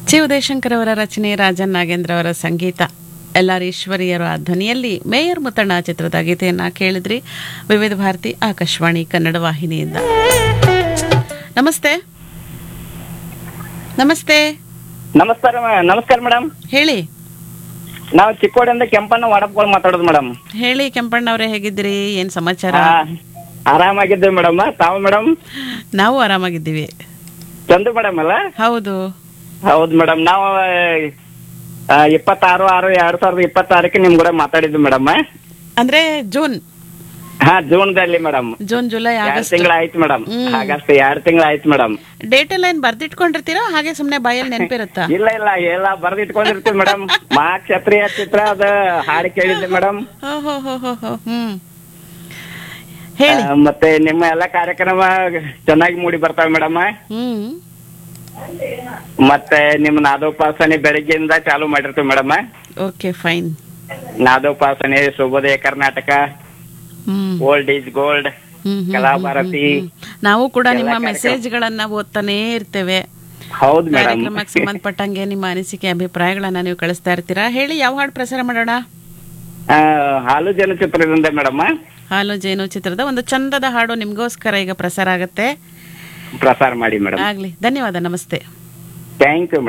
ಚಿ ಉದಯಶಂಕರ್ ಅವರ ರಚನೆ ರಾಜನ್ ನಾಗೇಂದ್ರ ಅವರ ಸಂಗೀತ ಎಲ್ಲಾರ್ ಈಶ್ವರಿಯರ ಧ್ವನಿಯಲ್ಲಿ ಮೇಯರ್ ಮುತ್ತಣ್ಣ ಚಿತ್ರದ ಗೀತೆಯನ್ನ ಕೇಳಿದ್ರಿ ವಿವಿಧ ಭಾರತಿ ಆಕಾಶವಾಣಿ ಕನ್ನಡ ವಾಹಿನಿಯಿಂದ ನಮಸ್ತೆ ನಮಸ್ತೆ ನಮಸ್ಕಾರ ಮ- ನಮಸ್ಕಾರ ಮೇಡಮ್ ಹೇಳಿ ನಾವು ಚಿಕ್ಕೋಡಿಯಿಂದ ಕೆಂಪಣ್ಣ ವಾಡಪ್ಗಳು ಮಾತಾಡೋದು ಮೇಡಮ್ ಹೇಳಿ ಕೆಂಪಣ್ಣ ಅವರೇ ಹೇಗಿದ್ದೀರಿ ಏನ್ ಸಮಾಚಾರ ಆರಾಮಾಗಿದ್ದೀವಿ ಮೇಡಮ್ ತಾವು ಮೇಡಮ್ ನಾವು ಆರಾಮಾಗಿದ್ದೀವಿ ಚಂದು ಮೇಡಮ್ ಅಲ್ಲ ಹೌದು ಹೌದು ಮೇಡಮ್ ನಾವು ಆ, ಇಪ್ಪತ್ತಾರು ಆರು ಎರಡ್ ಸಾವಿರದ ಇಪ್ಪತ್ತಾರಕ್ಕೆ ನಿಮ್ ಕೂಡ ಮಾತಾಡಿದ್ವಿ ಮೇಡಮ್ ಅಂದ್ರೆ ಜೂನ್ ಹಾ ಜೂನ್ದಲ್ಲಿ ಮೇಡಮ್ ಜೂನ್ ಜುಲೈ ಎರಡ್ ಆಗಸ್ಟ್ ತಿಂಗಳ ಆಯ್ತು ಮೇಡಮ್ ಹ್ಮ್. ಆಗಸ್ಟ್ ಎರಡ್ ತಿಂಗಳ ಆಯ್ತು ಮೇಡಮ್ ಡೇಟ್ ಎಲ್ಲ ಏನ್ ಬರ್ದಿಟ್ಕೊಂಡಿರ್ತೀರಾ ಹಾಗೆ ಸುಮ್ನೆ ಬಾಯಲ್ಲಿ ನೆನಪಿರುತ್ತಾ ಇಲ್ಲ ಇಲ್ಲ ಎಲ್ಲ ಬರ್ದಿಟ್ಕೊಂಡಿರ್ತೀವಿ ಮೇಡಮ್ ಮಾ ಕ್ಷತ್ರಿಯ ಚಿತ್ರ ಅದ ಹಾಡು ಕೇಳಿದ್ದೆ ಮೇಡಮ್ ಹೋ ಹೋ ಹೋ ಹೋ ಹೋ ಹ್ಮ್ ಹೇಳಿ ಮತ್ತೆ ನಿಮ್ಮ ಎಲ್ಲ ಕಾರ್ಯಕ್ರಮ ಚೆನ್ನಾಗಿ ಮೂಡಿ ಬರ್ತಾವೆ ಮೇಡಮ್ ಹ್ಮ್ ಮತ್ತೆ ನಿಮ್ ನಾದೋಪಾಸನೆ ಬೆಳಗ್ಗೆಯಿಂದ ಚಾಲು ಮಾಡಿರ್ತೀವಿ ಮೇಡಮ್ ಓಕೆ ಫೈನ್ ನಾದೋಪಾಸನೆ Shubhodaya Karnataka hmm old is gold hmm, hmm, Kalabharathi hmm. ನಾವು ಕೂಡ ಎಲ್ಲ ನಿಮ್ಮ ಕಾರ್ಯಕ್ರಮ. ಮೆಸೇಜ್ಗಳನ್ನ ಓದ್ತಾನೇ ಇರ್ತೇವೆ ಹೌದು ಮೇಡಮ್ ಕಾರ್ಯಕ್ರಮಕ್ಕೆ ಸಂಬಂಧಪಟ್ಟಂಗೆ ನಿಮ್ಮ ಅನಿಸಿಕೆ ಅಭಿಪ್ರಾಯಗಳನ್ನ ನೀವು ಕಳಿಸ್ತಾ ಇರ್ತೀರಾ ಹೇಳಿ ಯಾವ ಹಾಡು ಪ್ರಸಾರ ಮಾಡೋಣ ಹಾಲು ಚಲನಚಿತ್ರದಿಂದ ಮೇಡಮ್ ಹಾಲು ಜೇನು ಚಿತ್ರದ ಒಂದು ಚಂದದ ಹಾಡು ನಿಮ್ಗೋಸ್ಕರ ಈಗ ಪ್ರಸಾರ ಆಗತ್ತೆ ಪ್ರಸಾರ ಮಾಡಿ ಮೇಡಮ್ ಆಗ್ಲಿ ಧನ್ಯವಾದ ನಮಸ್ತೆ ಥ್ಯಾಂಕ್ ಯು